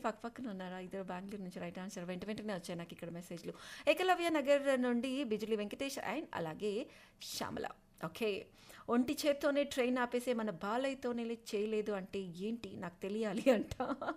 పక్క పక్కన ఉన్నారా ఇద్దరు బెంగళూరు నుంచి రైట్ ఆన్సర్ వెంట వెంటనే వచ్చాయి నాకు ఇక్కడ మెసేజ్లు ఏకలవ్య నగర్ నుండి బిజులి వెంకటేష్ అండ్ అలాగే శ్యామల ఓకే ఒంటి చేత్తోనే ట్రైన్ ఆపేసే మన బాలయ్యతోనే చేయలేదు అంటే ఏంటి నాకు తెలియాలి అంట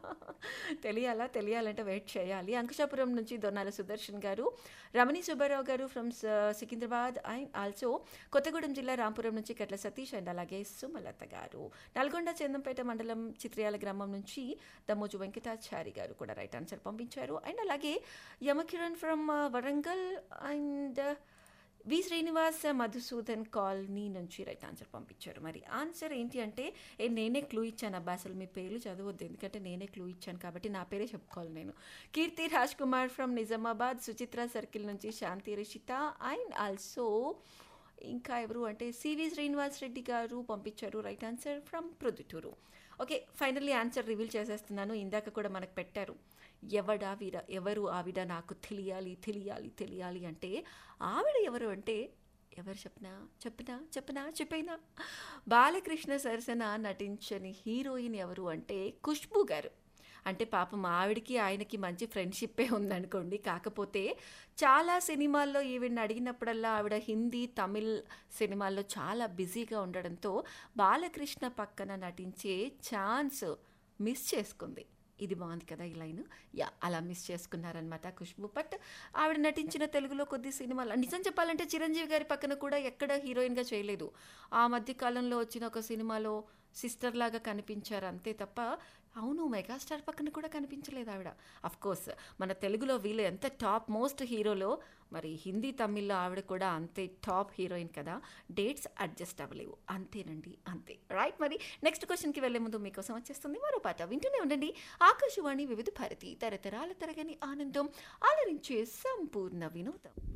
తెలియాలా తెలియాలంటే వెయిట్ చేయాలి అంకుశాపురం నుంచి దొన్నాల సుదర్శన్ గారు రమణి సుబ్బారావు గారు from Secunderabad and also Kothagudem జిల్లా రాంపురం నుంచి కట్ల సతీష్ అండ్ అలాగే సుమలత గారు నల్గొండ చందంపేట మండలం చిత్రయాల గ్రామం నుంచి దమ్మోజు వెంకటాచారి గారు కూడా రైట్ ఆన్సర్ పంపించారు అండ్ అలాగే Yamakiran from Warangal and V Srinivas Madhusudan colony నుంచి రైట్ ఆన్సర్ పంపించారు మరి ఆన్సర్ ఏంటి అంటే ఏ నేనే క్లూ ఇచ్చాను అబ్బా అసలు మీ పేర్లు చదవద్దు ఎందుకంటే నేనే క్లూ ఇచ్చాను కాబట్టి నా పేరే చెప్పుకోవాలి నేను కీర్తి రాజ్ కుమార్ ఫ్రమ్ నిజామాబాద్ సుచిత్ర సర్కిల్ నుంచి శాంతి రిషిత అండ్ ఆల్సో ఇంకా ఎవరు అంటే సివి శ్రీనివాస్ రెడ్డి గారు పంపించారు right answer from Proddatur okay finally answer reveal చేసేస్తున్నాను ఇందాక కూడా మనకు పెట్టారు ఎవడా వీర ఎవరు ఆవిడ నాకు తెలియాలి తెలియాలి తెలియాలి అంటే ఆవిడ ఎవరు అంటే ఎవరు చెప్పనా చెప్పనా చెప్పనా చెప్పైనా బాలకృష్ణ సరసన నటించని హీరోయిన్ ఎవరు అంటే ఖుష్బు గారు అంటే పాపం ఆవిడకి ఆయనకి మంచి ఫ్రెండ్షిప్పే ఉందనుకోండి కాకపోతే చాలా సినిమాల్లో ఈవిడ్ని అడిగినప్పుడల్లా ఆవిడ హిందీ తమిళ్ సినిమాల్లో చాలా బిజీగా ఉండడంతో బాలకృష్ణ పక్కన నటించే ఛాన్స్ మిస్ చేసుకుంది ఇది బాగుంది కదా ఈ లైన్ యా అలా మిస్ చేసుకున్నారనమాట ఖుష్బు బట్ ఆవిడ నటించిన తెలుగులో కొద్ది సినిమాలు నిజం చెప్పాలంటే చిరంజీవి గారి పక్కన కూడా ఎక్కడ హీరోయిన్గా చేయలేదు ఆ మధ్య కాలంలో వచ్చిన ఒక సినిమాలో సిస్టర్ లాగా కనిపించారు అంతే తప్ప అవును మెగాస్టార్ పక్కన కూడా కనిపించలేదు ఆవిడ అఫ్ కోర్స్ మన తెలుగులో వీళ్ళు ఎంత టాప్ మోస్ట్ హీరోలో మరి హిందీ తమిళ్లో ఆవిడ కూడా అంతే టాప్ హీరోయిన్ కదా డేట్స్ అడ్జస్ట్ అవ్వలేవు అంతేనండి అంతే రైట్ మరి నెక్స్ట్ క్వశ్చన్కి వెళ్ళే ముందు మీకోసం వచ్చేస్తుంది మరో పాట వింటూనే ఉండండి ఆకాశవాణి వివిధ భారతి తరతరాల తరగని ఆనందం అలరించే సంపూర్ణ వినోదం